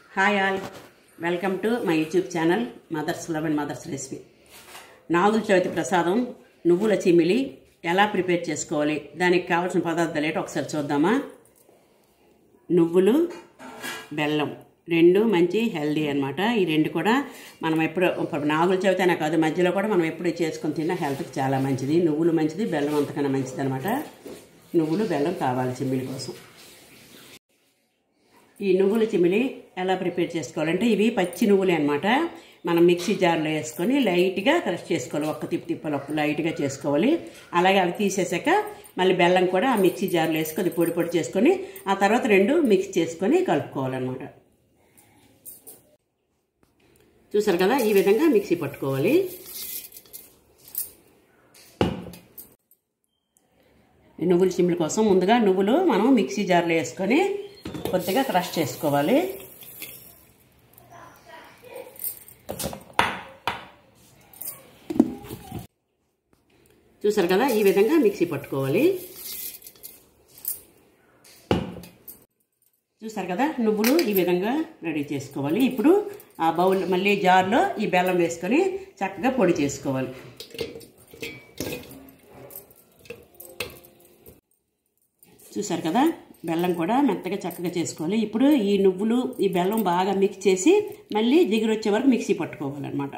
hi all welcome to my YouTube channel mother's love and mother's recipe Nagula Chavithi ప్రసాదం నువ్వుల చిమిలి ఎలా prepare చేసుకోవాలి దానికి కావాల్సిన పదార్థాలు ఏంటో ఒకసారి చూద్దామా నువ్వులు బెల్లం రెండు మంచి హెల్దీ అనమాట ఈ రెండు కూడా మనం ఎప్పుడు ఇప్పుడు నాగుల చవితి అనే కాదు మధ్యలో కూడా మనం ఎప్పుడు చేసుకొని తిన్నా హెల్త్కి చాలా మంచిది నువ్వులు మంచిది బెల్లం అంతకన్నా మంచిది అనమాట నువ్వులు బెల్లం కావాలి చిమ్మిలి కోసం ఈ నువ్వుల చిమిలి ఎలా ప్రిపేర్ చేసుకోవాలంటే ఇవి పచ్చి నువ్వులే అనమాట మనం మిక్సీ జార్లో వేసుకొని లైట్గా క్రష్ చేసుకోవాలి ఒక్క తిప్పు తిప్పలు ఒక్క లైట్గా చేసుకోవాలి అలాగే అవి తీసేసాక మళ్ళీ బెల్లం కూడా ఆ మిక్సీ జార్లో వేసుకొని పొడి పొడి చేసుకొని ఆ తర్వాత రెండు మిక్స్ చేసుకొని కలుపుకోవాలన్నమాట చూసారు కదా ఈ విధంగా మిక్సీ పట్టుకోవాలి ఈ నువ్వుల చిమ్మిల కోసం ముందుగా నువ్వులు మనం మిక్సీ జార్లో వేసుకొని కొద్దిగా క్రష్ చేసుకోవాలి చూసారు కదా ఈ విధంగా మిక్సీ పట్టుకోవాలి చూసారు కదా నువ్వులు ఈ విధంగా రెడీ చేసుకోవాలి ఇప్పుడు ఆ బౌల్ మళ్ళీ జార్లో ఈ బెల్లం వేసుకొని చక్కగా పొడి చేసుకోవాలి చూసారు కదా బెల్లం కూడా మెత్తగా చక్కగా చేసుకోవాలి ఇప్పుడు ఈ నువ్వులు ఈ బెల్లం బాగా మిక్స్ చేసి మళ్ళీ జిగురు వచ్చే వరకు మిక్సీ పట్టుకోవాలన్నమాట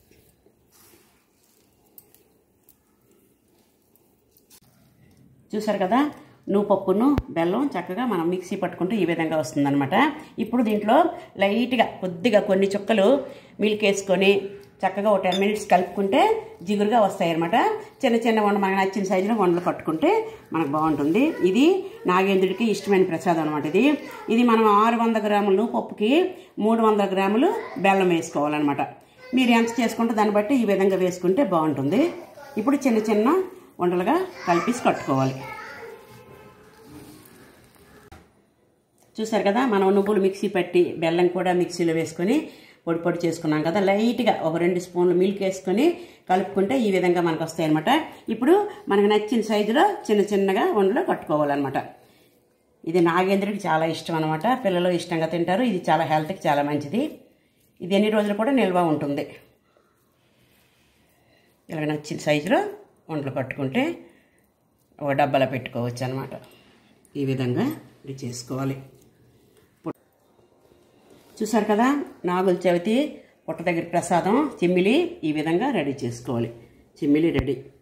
చూసారు కదా నువ్వు పప్పును బెల్లం చక్కగా మనం మిక్సీ పట్టుకుంటే ఈ విధంగా వస్తుందన్నమాట ఇప్పుడు దీంట్లో లైట్గా కొద్దిగా కొన్ని చుక్కలు మిల్క్ వేసుకొని చక్కగా ఒక టెన్ మినిట్స్ కలుపుకుంటే జిగురుగా వస్తాయి అనమాట చిన్న చిన్న వండ మనకు నచ్చిన సైజులో వండలు కట్టుకుంటే మనకు బాగుంటుంది ఇది నాగేంద్రుడికి ఇష్టమైన ప్రసాదం అనమాట ఇది ఇది మనం ఆరు వందల గ్రాములు పప్పుకి మూడు వందల గ్రాములు బెల్లం వేసుకోవాలన్నమాట మీరు ఎంత చేసుకుంటే దాన్ని బట్టి ఈ విధంగా వేసుకుంటే బాగుంటుంది ఇప్పుడు చిన్న చిన్న వంటలుగా కలిపేసి కట్టుకోవాలి చూసారు కదా మనం నువ్వులు మిక్సీ పట్టి బెల్లం కూడా మిక్సీలో వేసుకొని పొడి పొడి చేసుకున్నాం కదా లైట్గా ఒక రెండు స్పూన్లు మిల్క్ వేసుకొని కలుపుకుంటే ఈ విధంగా మనకు వస్తాయి అనమాట ఇప్పుడు మనకు నచ్చిన సైజులో చిన్న చిన్నగా వండలో కట్టుకోవాలన్నమాట ఇది నాగేంద్రుడికి చాలా ఇష్టం అనమాట పిల్లలు ఇష్టంగా తింటారు ఇది చాలా హెల్త్కి చాలా మంచిది ఇది ఎన్ని రోజులు కూడా నిల్వ ఉంటుంది ఇలాగ నచ్చిన సైజులో వంటలు కట్టుకుంటే ఒక డబ్బాలో పెట్టుకోవచ్చు అనమాట ఈ విధంగా ఇది చేసుకోవాలి చూసారు కదా నాగుల చవితి పుట్ట దగ్గర ప్రసాదం చిమ్మిలి ఈ విధంగా రెడీ చేసుకోవాలి చిమ్మిలి రెడీ